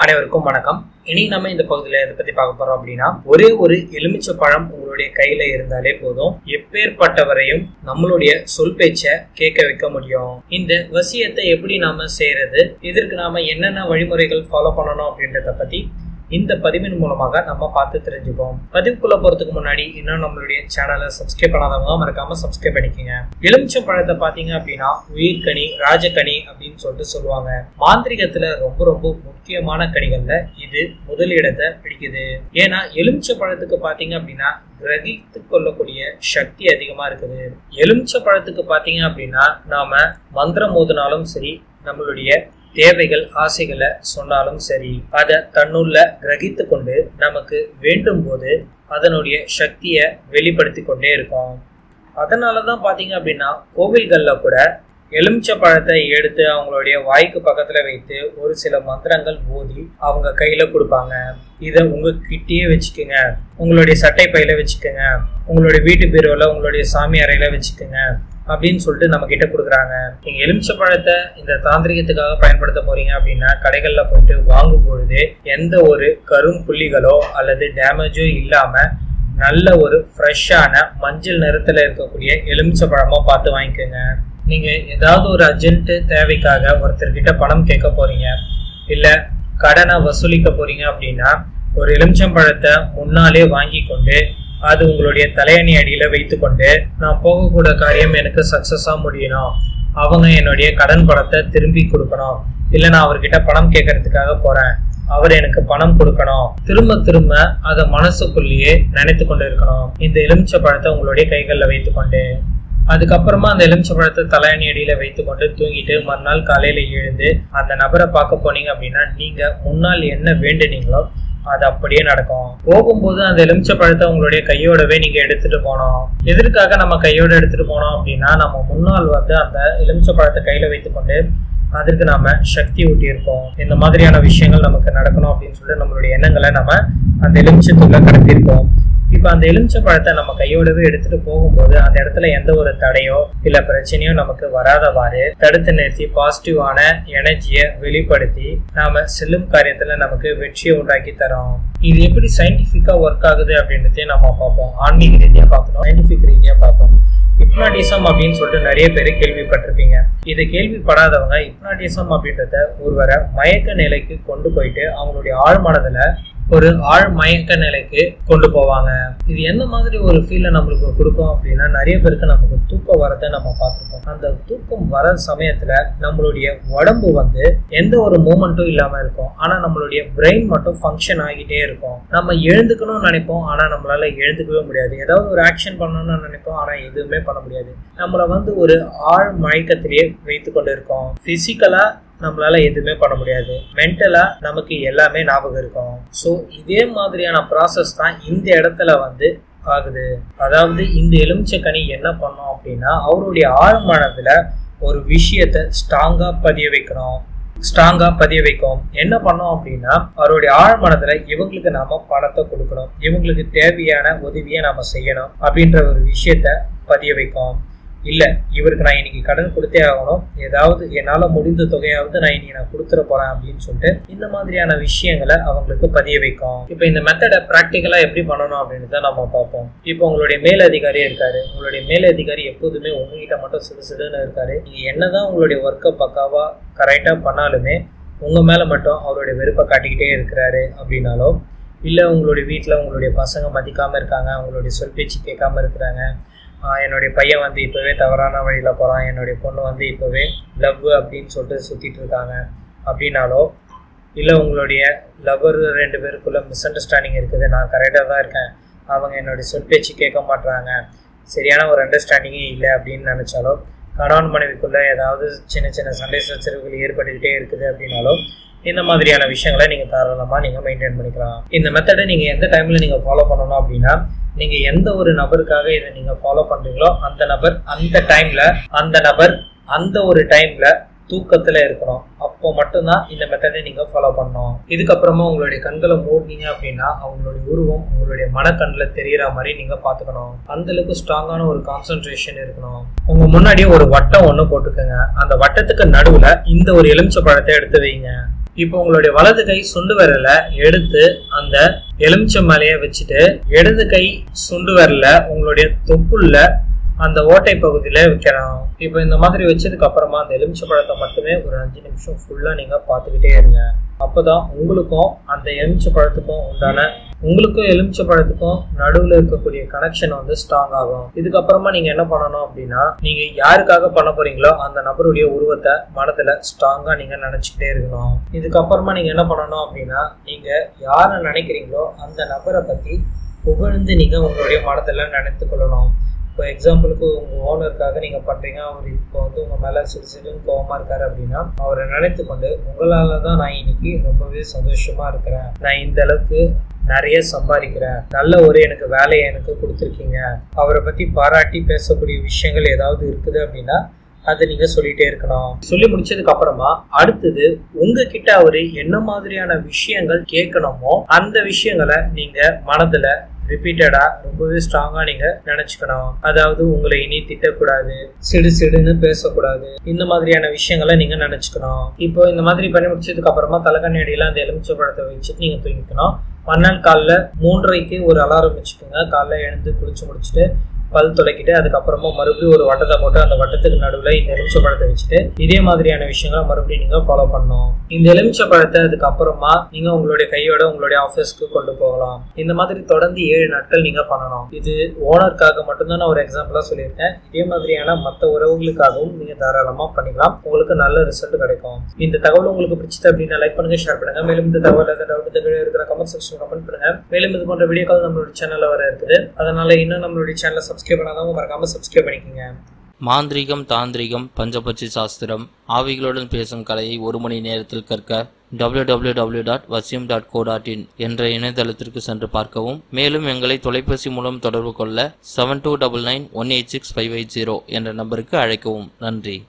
அனைவருக்கும் வணக்கம் இனி நம்ம இந்த பகுதியில் எதை பத்தி பார்க்க போறோம் அப்படின்னா ஒரே ஒரு எலுமிச்சை பழம் உங்களுடைய கையில இருந்தாலே போதும் எப்பேற்பட்டவரையும் நம்மளுடைய சொல் பேச்ச கேட்க வைக்க முடியும் இந்த வசியத்தை எப்படி நாம செய்யறது இதற்கு நாம என்னென்ன வழிமுறைகள் ஃபாலோ பண்ணணும் அப்படின்றத பத்தி இந்த பதிவின் மூலமாக நம்ம பார்த்து தெரிஞ்சுப்போம் பதிவுக்குள்ள போறதுக்கு முன்னாடி இன்னும் நம்மளுடைய சேனலை சப்ஸ்கிரைப் பண்ணாதவங்க மறக்காம சப்ஸ்கிரைப் பண்ணிக்கோங்க எலுமிச்சம் பழத்தை பாத்தீங்க அப்படின்னா உயிர்கனி ராஜகனி அப்படின்னு சொல்லிட்டு சொல்லுவாங்க மாந்திரிகத்துல ரொம்ப ரொம்ப முக்கியமான கனிகள்ல இது முதலிடத்தை பிடிக்குது ஏன்னா எலுமிச்சை பழத்துக்கு பாத்தீங்க அப்படின்னா கிரகித்து கொள்ளக்கூடிய சக்தி அதிகமா இருக்குது எலுமிச்சை பழத்துக்கு பாத்தீங்க அப்படின்னா நாம மந்திரம் மோதினாலும் சரி நம்மளுடைய தேவைகள் ஆசைகளை சொன்னாலும் சரி அதை தன்னுள்ள கிரகித்து கொண்டு நமக்கு வேண்டும் போது அதனுடைய சக்தியை வெளிப்படுத்தி கொண்டே இருக்கும் அதனால தான் பார்த்தீங்க அப்படின்னா கோவில்களில் கூட எலுமிச்சை பழத்தை எடுத்து அவங்களுடைய வாய்க்கு பக்கத்துல வைத்து ஒரு சில மந்திரங்கள் ஓதி அவங்க கையில கொடுப்பாங்க இதை உங்க கிட்டேயே வச்சுக்கோங்க உங்களுடைய சட்டை பையில வச்சுக்கோங்க உங்களுடைய வீட்டு பீரோல உங்களுடைய சாமி அறையில வச்சுக்கோங்க அப்படின்னு சொல்லிட்டு நம்ம கிட்ட கொடுக்குறாங்க நீங்க எலுமிச்சை பழத்தை இந்த தாந்திரிகத்துக்காக பயன்படுத்த போறீங்க அப்படின்னா கடைகள்ல போயிட்டு வாங்கும் பொழுது எந்த ஒரு கரும் புள்ளிகளோ அல்லது டேமேஜோ இல்லாம நல்ல ஒரு ஃப்ரெஷ்ஷான மஞ்சள் நிறத்துல இருக்கக்கூடிய எலுமிச்சை பழமா பார்த்து வாங்கிக்கோங்க நீங்க ஏதாவது ஒரு அர்ஜென்ட் தேவைக்காக ஒருத்தர்கிட்ட பணம் கேட்க போறீங்க இல்ல கடனை வசூலிக்க போறீங்க அப்படின்னா ஒரு எலுமிச்சம்பழத்தை முன்னாலே வாங்கி கொண்டு அது உங்களுடைய தலையணி அடியில வைத்துக்கொண்டு நான் போகக்கூட காரியம் எனக்கு சக்சஸா முடியணும் அவங்க என்னுடைய கடன் பணத்தை திரும்பி கொடுக்கணும் இல்ல நான் அவர்கிட்ட பணம் கேட்கறதுக்காக போறேன் அவர் எனக்கு பணம் கொடுக்கணும் திரும்ப திரும்ப அதை மனசுக்குள்ளேயே நினைத்து கொண்டு இருக்கணும் இந்த எலுமிச்சை பழத்தை உங்களுடைய கைகளில் வைத்துக்கொண்டு அதுக்கப்புறமா அந்த எலுமிச்சை பழத்தை தலையணி அடியில வைத்துக்கொண்டு தூங்கிட்டு மறுநாள் காலையில எழுந்து அந்த நபரை பார்க்க போனீங்க அப்படின்னா நீங்க முன்னால் என்ன வேண்டுனீங்களோ அது அப்படியே நடக்கும் போகும்போது அந்த எலுமிச்சை பழத்தை உங்களுடைய கையோடவே நீங்க எடுத்துட்டு போனோம் எதற்காக நம்ம கையோட எடுத்துட்டு போனோம் அப்படின்னா நம்ம முன்னால் வந்து அந்த எலுமிச்சை பழத்தை கையில வைத்துக்கொண்டு அதற்கு நாம சக்தி ஊட்டி இருப்போம் இந்த மாதிரியான விஷயங்கள் நமக்கு நடக்கணும் அப்படின்னு சொல்லிட்டு நம்மளுடைய எண்ணங்களை நம்ம அந்த எலுமிச்சத்துள்ள கடத்திருப்போம் இப்ப அந்த எலுமிச்சை பழத்தை நம்ம கையோடவே எடுத்துட்டு போகும்போது அந்த இடத்துல எந்த ஒரு தடையோ இல்ல பிரச்சனையோ நமக்கு வராதவாறு தடுத்து நிறுத்தி பாசிட்டிவான எனர்ஜியை வெளிப்படுத்தி நாம செல்லும் காரியத்துல நமக்கு வெற்றியை உண்டாக்கி தரோம் இது எப்படி சயின்டிபிக்கா ஒர்க் ஆகுது அப்படின்றதையும் நம்ம பார்ப்போம் ஆன்மீக ரீதியா பார்க்கணும் சயின்டிபிக் ரீதியா பார்ப்போம் ஹிப்னாட்டிசம் அப்படின்னு சொல்லிட்டு நிறைய பேர் கேள்விப்பட்டிருப்பீங்க இதை கேள்விப்படாதவங்க ஹிப்னாட்டிசம் அப்படின்றத ஒருவரை மயக்க நிலைக்கு கொண்டு போயிட்டு அவங்களுடைய ஆழ்மனதுல ஒரு ஆழ் மயக்க நிலைக்கு கொண்டு போவாங்க இது எந்த மாதிரி ஒரு ஃபீலை நம்மளுக்கு கொடுக்கும் அப்படின்னா நிறைய பேருக்கு நமக்கு தூக்கம் வரதை நம்ம பார்த்துருக்கோம் அந்த தூக்கம் வர சமயத்துல நம்மளுடைய உடம்பு வந்து எந்த ஒரு மூமெண்ட்டும் இல்லாம இருக்கும் ஆனா நம்மளுடைய பிரெயின் மட்டும் ஃபங்க்ஷன் ஆகிட்டே இருக்கும் நம்ம எழுந்துக்கணும்னு நினைப்போம் ஆனா நம்மளால எழுந்துக்கவே முடியாது ஏதாவது ஒரு ஆக்ஷன் பண்ணணும்னு நினைப்போம் ஆனா எதுவுமே பண்ண முடியாது நம்மள வந்து ஒரு ஆழ் மயக்கத்திலேயே வைத்து கொண்டு இருக்கோம் பிசிக்கலா நம்மளால எதுவுமே பண்ண முடியாது மென்டலா நமக்கு எல்லாமே ஞாபகம் இருக்கும் ஸோ இதே மாதிரியான ப்ராசஸ் தான் இந்த இடத்துல வந்து ஆகுது அதாவது இந்த எலுமிச்சக்கனி என்ன பண்ணோம் அப்படின்னா அவருடைய ஆழ்மனதுல ஒரு விஷயத்த ஸ்ட்ராங்கா பதிய வைக்கணும் ஸ்ட்ராங்கா பதிய வைக்கும் என்ன பண்ணோம் அப்படின்னா அவருடைய ஆழ்மனதுல இவங்களுக்கு நாம பணத்தை கொடுக்கணும் இவங்களுக்கு தேவையான உதவியை நாம செய்யணும் அப்படின்ற ஒரு விஷயத்த பதிய வைக்கும் இல்ல இவருக்கு நான் இன்னைக்கு கடன் கொடுத்தே ஆகணும் ஏதாவது என்னால முடிந்த தொகையாவது நான் இன்னைக்கு நான் கொடுத்துட போறேன் அப்படின்னு சொல்லிட்டு இந்த மாதிரியான விஷயங்களை அவங்களுக்கு பதிய வைக்கும் இப்போ இந்த மெத்தடை ப்ராக்டிக்கலா எப்படி பண்ணணும் அப்படின்னு நம்ம பார்ப்போம் இப்போ உங்களுடைய மேலதிகாரி இருக்காரு உங்களுடைய மேலதிகாரி எப்போதுமே உங்ககிட்ட மட்டும் சிறு சிறுன்னு இருக்காரு நீங்க என்னதான் உங்களுடைய ஒர்க்கை பக்காவா கரெக்டா பண்ணாலுமே உங்க மேல மட்டும் அவருடைய வெறுப்பை காட்டிக்கிட்டே இருக்கிறாரு அப்படின்னாலோ இல்லை உங்களுடைய வீட்டில் உங்களுடைய பசங்க மதிக்காமல் இருக்காங்க உங்களுடைய சொல் பேச்சு கேட்காம இருக்கிறாங்க என்னுடைய பையன் வந்து இப்போவே தவறான வழியில் போகிறான் என்னுடைய பொண்ணு வந்து இப்போவே லவ் அப்படின்னு சொல்லிட்டு சுற்றிட்டு இருக்காங்க அப்படின்னாலோ இல்லை உங்களுடைய லவ்வர் ரெண்டு பேருக்குள்ள மிஸ் அண்டர்ஸ்டாண்டிங் இருக்குது நான் கரெக்டாக தான் இருக்கேன் அவங்க என்னுடைய சொல் பேச்சு கேட்க மாட்டுறாங்க சரியான ஒரு அண்டர்ஸ்டாண்டிங்கே இல்லை அப்படின்னு நினச்சாலோ கணவன் மனைவிக்குள்ள ஏதாவது சின்ன சின்ன சண்டை சச்சரவுகள் ஏற்பட்டுக்கிட்டே இருக்குது அப்படின்னாலும் இந்த மாதிரியான விஷயங்களை நீங்கள் தாராளமாக நீங்கள் மெயின்டைன் பண்ணிக்கலாம் இந்த மெத்தடை நீங்கள் எந்த டைமில் நீங்கள் ஃபாலோ பண்ணணும் அப்படின்னா நீங்க எந்த ஒரு நபருக்காக இதை நீங்க ஃபாலோ பண்றீங்களோ அந்த நபர் அந்த டைம்ல அந்த நபர் அந்த ஒரு டைம்ல தூக்கத்துல இருக்கணும் அப்போ மட்டும்தான் இந்த மெத்தடை நீங்க ஃபாலோ பண்ணணும் இதுக்கப்புறமா உங்களுடைய கண்களை மூடினீங்க அப்படின்னா அவங்களுடைய உருவம் உங்களுடைய மனக்கண்ணில் தெரியற மாதிரி நீங்க பாத்துக்கணும் அந்த அளவுக்கு ஸ்ட்ராங்கான ஒரு கான்சென்ட்ரேஷன் இருக்கணும் உங்க முன்னாடியே ஒரு வட்டம் ஒண்ணு போட்டுக்கோங்க அந்த வட்டத்துக்கு நடுவுல இந்த ஒரு எலுமிச்சை பழத்தை எடுத்து வைங்க இப்போ உங்களுடைய வலது கை சுண்டு விரல எடுத்து அந்த எலுமிச்சை மலையை வச்சுட்டு இடது கை சுண்டு விரல உங்களுடைய தொப்புள்ள அந்த ஓட்டை பகுதியில வைக்கணும் இப்போ இந்த மாதிரி வச்சதுக்கு அப்புறமா அந்த எலுமிச்சை பழத்தை மட்டுமே ஒரு அஞ்சு நிமிஷம் ஃபுல்லா நீங்க பார்த்துக்கிட்டே இருங்க அப்பதான் உங்களுக்கும் அந்த எலுமிச்சை பழத்துக்கும் உண்டான உங்களுக்கும் எலுமிச்சை பழத்துக்கும் நடுவில் இருக்கக்கூடிய கனெக்ஷன் வந்து ஸ்ட்ராங் ஆகும் இதுக்கப்புறமா நீங்க என்ன பண்ணணும் அப்படின்னா நீங்க யாருக்காக பண்ண போறீங்களோ அந்த நபருடைய உருவத்தை மனதுல ஸ்ட்ராங்கா நீங்க நினைச்சுக்கிட்டே இருக்கணும் இதுக்கப்புறமா நீங்க என்ன பண்ணணும் அப்படின்னா நீங்க யாரை நினைக்கிறீங்களோ அந்த நபரை பத்தி புகழ்ந்து நீங்க உங்களுடைய மனதுல நினைத்து கொள்ளணும் இப்போ எக்ஸாம்பிளுக்கு உங்க ஓனருக்காக நீங்க பண்றீங்க அவர் இப்போ வந்து உங்க மேல சிறு சிறுன்னு கோவமா இருக்காரு அப்படின்னா அவரை நினைத்து கொண்டு உங்களால தான் நான் இன்னைக்கு ரொம்பவே சந்தோஷமா இருக்கிறேன் நான் இந்த அளவுக்கு நிறைய சம்பாதிக்கிறேன் நல்ல ஒரு எனக்கு வேலையை எனக்கு கொடுத்துருக்கீங்க அவரை பத்தி பாராட்டி பேசக்கூடிய விஷயங்கள் ஏதாவது இருக்குது அப்படின்னா அதை நீங்க சொல்லிட்டே இருக்கணும் சொல்லி முடிச்சதுக்கு அப்புறமா அடுத்தது உங்ககிட்ட அவரு என்ன மாதிரியான விஷயங்கள் கேட்கணுமோ அந்த விஷயங்களை நீங்க மனதுல ரிப்பீட்டடா ரொம்பவே ஸ்ட்ராங்கா நீங்க நினைச்சுக்கணும் அதாவது உங்களை இனி திட்டக்கூடாது சிடு சிடுன்னு பேசக்கூடாது இந்த மாதிரியான விஷயங்களை நீங்க நினைச்சுக்கணும் இப்போ இந்த மாதிரி பண்ணி முடிச்சதுக்கு அப்புறமா தலைக்கண்ணடியில அந்த எலுமிச்சை பழத்தை வச்சுட்டு நீங்க தூங்கிக்கணும் மறுநாள் காலைல மூன்றரைக்கு ஒரு அலாரம் வச்சுக்கோங்க காலைல எழுந்து குளிச்சு முடிச்சுட்டு பல் துளைக்கிட்டு அதுக்கப்புறமா மறுபடியும் ஒரு வட்டத்தை போட்டு அந்த வட்டத்துக்கு நடுவில் இந்த எலுமிச்சை பழத்தை வச்சுட்டு இதே மாதிரியான விஷயங்களை மறுபடியும் நீங்க ஃபாலோ பண்ணணும் இந்த எலுமிச்சை பழத்தை அதுக்கப்புறமா நீங்க உங்களுடைய கையோட உங்களுடைய ஆஃபீஸ்க்கு கொண்டு போகலாம் இந்த மாதிரி தொடர்ந்து ஏழு நாட்கள் நீங்க பண்ணணும் இது ஓனருக்காக மட்டும்தான் நான் ஒரு எக்ஸாம்பிளா சொல்லியிருக்கேன் இதே மாதிரியான மற்ற உறவுகளுக்காகவும் நீங்க தாராளமா பண்ணிக்கலாம் உங்களுக்கு நல்ல ரிசல்ட் கிடைக்கும் இந்த தகவல் உங்களுக்கு பிடிச்சது அப்படின்னா லைக் பண்ணுங்க ஷேர் பண்ணுங்க மேலும் இந்த தகவல் டவுட் கீழே இருக்கிற கமெண்ட் செக்ஷன் கமெண்ட் பண்ணுங்க மேலும் இது போன்ற வீடியோக்கள் நம்மளுடைய சேனல்ல வர இருக்குது அதனால இன்னும் நம்மளுடைய சேனலை சப்ஸ்கிரைப் பண்ணாதவங்க மறக்காம சப்ஸ்கிரைப் பண்ணிக்கோங்க மாந்திரீகம் தாந்திரிகம் பஞ்சபட்சி சாஸ்திரம் ஆவிகளுடன் பேசும் கலையை ஒரு மணி நேரத்தில் கற்க www.vasyum.co.in டாட் வசியம் டாட் கோ டாட் இன் என்ற இணையதளத்திற்கு சென்று பார்க்கவும் மேலும் எங்களை தொலைபேசி மூலம் தொடர்பு கொள்ள seven two double nine one eight six five eight zero என்ற நம்பருக்கு அழைக்கவும் நன்றி